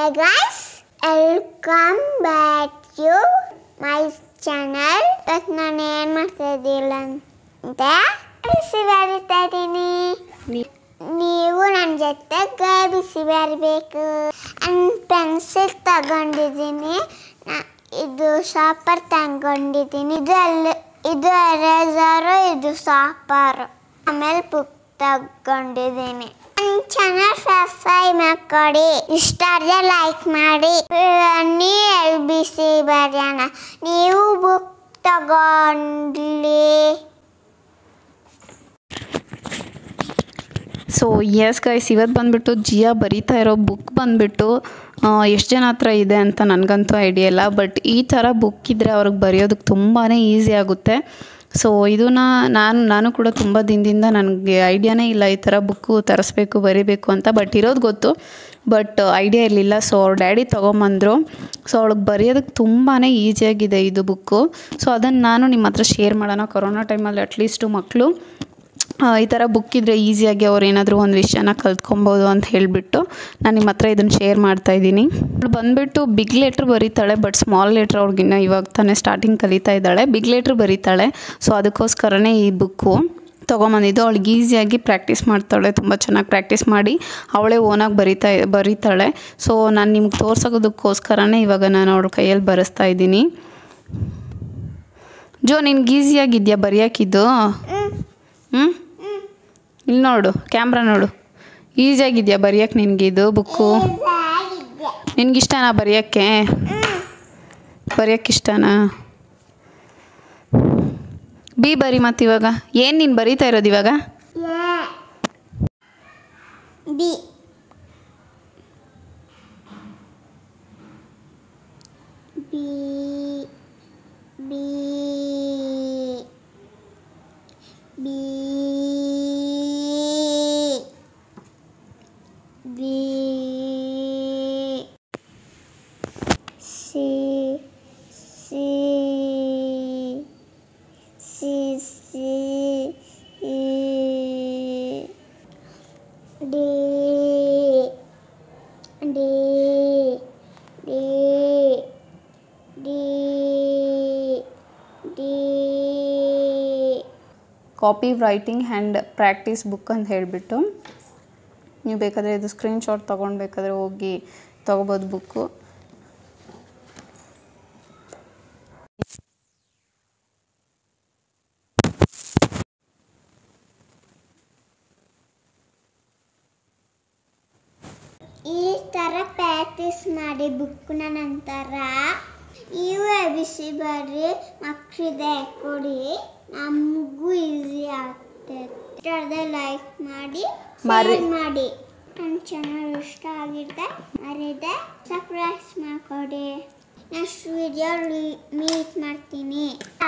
Hey guys, welcome back to my channel. ಇವತ್ತು ನಾನು ಏನು ಮಾಡ್ತಾ ಇದ್ದಿಲ್ಲ ಅಂತ ಬಿಸಿ ಬರಿತಾ ಇದ್ದೀನಿ ನೀವು ನನ್ನ ಜೊತೆಗೆ ಬಿಸಿ ಬರಬೇಕು ನನ್ನ ಪೆನ್ಸಿಲ್ ತಗೊಂಡಿದ್ದೀನಿ ನಾ- ಇದು ಶಾಪರ್ ತಗೊಂಡಿದ್ದೀನಿ ಇದು ಎಲ್ಲ ಇದು ಎರೇಸರು ಇದು ಶಾಪರ್ ಆಮೇಲೆ ಬುಕ್ ತಗೊಂಡಿದ್ದೀನಿ ನನ್ನ ಚಾನಲ್ ಸಬ್ಸ್ಕ್ರೈಬ್ ಮಾಡ್ಕೊಡಿ ಇಷ್ಟ ಆದರೆ ಲೈಕ್ ಮಾಡಿ ಬನ್ನಿ ಎಲ್ ಬಿ ಸಿ ಬರೆಯೋಣ ನೀವು ಬುಕ್ ತಗೊಂಡ್ಲಿ ಸೊ ಎಸ್ ಗೈಸ್ ಇವತ್ತು ಬಂದುಬಿಟ್ಟು ಜಿಯಾ ಬರೀತಾ ಇರೋ ಬುಕ್ ಬಂದುಬಿಟ್ಟು ಎಷ್ಟು ಜನ ಹತ್ರ ಇದೆ ಅಂತ ನನಗಂತೂ ಐಡಿಯಾ ಇಲ್ಲ ಬಟ್ ಈ ಥರ ಬುಕ್ ಇದ್ದರೆ ಅವ್ರಿಗೆ ಬರೆಯೋದಕ್ಕೆ ತುಂಬಾ ಈಸಿ ಆಗುತ್ತೆ ಸೊ ಇದನ್ನ ನಾನು ನಾನು ಕೂಡ ತುಂಬ ದಿನದಿಂದ ನನಗೆ ಐಡಿಯಾನೇ ಇಲ್ಲ ಈ ಥರ ಬುಕ್ಕು ತರಿಸ್ಬೇಕು ಬರೀಬೇಕು ಅಂತ ಬಟ್ ಇರೋದು ಗೊತ್ತು ಬಟ್ ಐಡಿಯಾ ಇರಲಿಲ್ಲ ಸೊ ಅವ್ರ ಡ್ಯಾಡಿ ತೊಗೊಂಬಂದರು ಸೊ ಅವಳಿಗೆ ಬರೆಯೋದಕ್ಕೆ ತುಂಬಾ ಈಸಿಯಾಗಿದೆ ಇದು ಬುಕ್ಕು ಸೊ ಅದನ್ನು ನಾನು ನಿಮ್ಮ ಹತ್ರ ಶೇರ್ ಮಾಡೋಣ ಕೊರೋನಾ ಟೈಮಲ್ಲಿ ಅಟ್ಲೀಸ್ಟು ಮಕ್ಕಳು ಆ, ಈ ಥರ ಬುಕ್ ಇದ್ದರೆ ಈಸಿಯಾಗಿ ಅವ್ರು ಏನಾದರೂ ಒಂದು ವಿಷಯನ ಕಲ್ತ್ಕೊಬೋದು ಅಂತ ಹೇಳಿಬಿಟ್ಟು ನಾನು ನಿಮ್ಮ ಹತ್ರ ಇದನ್ನು ಶೇರ್ ಮಾಡ್ತಾ ಇದ್ದೀನಿ ಅವಳು ಬಂದುಬಿಟ್ಟು ಬಿಗ್ ಲೆಟ್ರ್ ಬರೀತಾಳೆ ಬಟ್ ಸ್ಮಾಲ್ ಲೆಟ್ರ್ ಅವ್ಳಿಗಿನ್ನ ಇವಾಗ ತಾನೇ ಸ್ಟಾರ್ಟಿಂಗ್ ಕಲಿತಾ ಇದ್ದಾಳೆ ಬಿಗ್ ಲೆಟ್ರ್ ಬರೀತಾಳೆ ಸೊ ಅದಕ್ಕೋಸ್ಕರನೇ ಈ ಬುಕ್ಕು ತೊಗೊಂಬಂದಿದ್ದು ಅವಳಿಗೆ ಈಸಿಯಾಗಿ ಪ್ರಾಕ್ಟೀಸ್ ಮಾಡ್ತಾಳೆ ತುಂಬ ಚೆನ್ನಾಗಿ ಪ್ರಾಕ್ಟೀಸ್ ಮಾಡಿ ಅವಳೇ ಓನಾಗಿ ಬರಿತಾ ಬರೀತಾಳೆ ಸೊ ನಾನು ನಿಮ್ಗೆ ತೋರ್ಸೋದಕ್ಕೋಸ್ಕರನೇ ಇವಾಗ ನಾನು ಅವಳ ಕೈಯಲ್ಲಿ ಬರೆಸ್ತಾ ಇದ್ದೀನಿ ಜೋ ನಿನ್ಗೆ ಈಸಿಯಾಗಿದೆಯಾ ಬರೆಯೋಕ್ಕಿದ್ದು ಹ್ಞೂ ಇಲ್ಲಿ ನೋಡು ಕ್ಯಾಮ್ರಾ ನೋಡು ಈಸಿಯಾಗಿದೆಯಾ ಬರೆಯೋಕ್ಕೆ ನಿನಗೆ ಇದು ಬುಕ್ಕು ನಿನಗಿಷ್ಟನಾ ಬರೆಯೋಕ್ಕೆ ಬರೆಯೋಕ್ಕೆ ಇಷ್ಟನಾ ಬಿ ಬರಿ ಮತ್ತು ಇವಾಗ ಏನು ನೀನು ಬರೀತಾ ಇರೋದು ಇವಾಗ B B B B B C C C C ಈ D D D D D copy writing hand practice book ಅಂತ ಹೇಳಿಬಿಟ್ಟು ನೀವು ಬೇಕಾದರೆ ಇದು ಸ್ಕ್ರೀನ್ಶಾಟ್ ತೊಗೊಂಡು ಬೇಕಾದರೆ ಹೋಗಿ ತೊಗೋಬೋದು ಬುಕ್ಕು ಈ ಥರ ಪ್ರಾಕ್ಟೀಸ್ ಮಾಡಿ ಬುಕ್ನ ನಂತರ ನೀವು ಬಿಸಿ ಬರ್ರಿ ಮಕ್ಕಳಿದೆ ಕೊಡಿ ನಮಗೂ ಈಸಿ ಆಗ್ತದೆ ಲೈಕ್ ಮಾಡಿ ಮರಿ- share ಮಾಡಿ ನನ್ನ ಚಾನಲ್ ಇಷ್ಟ ಆಗಿದೆ ಮರಿದೆ ಸಬ್ಸ್ಕ್ರೈಬ್ ಮಾಡ್ಕೊಡಿ ನೆಕ್ಸ್ಟ್ ವಿಡಿಯೋ ಮೀಟ್ ಮಾಡ್ತೀನಿ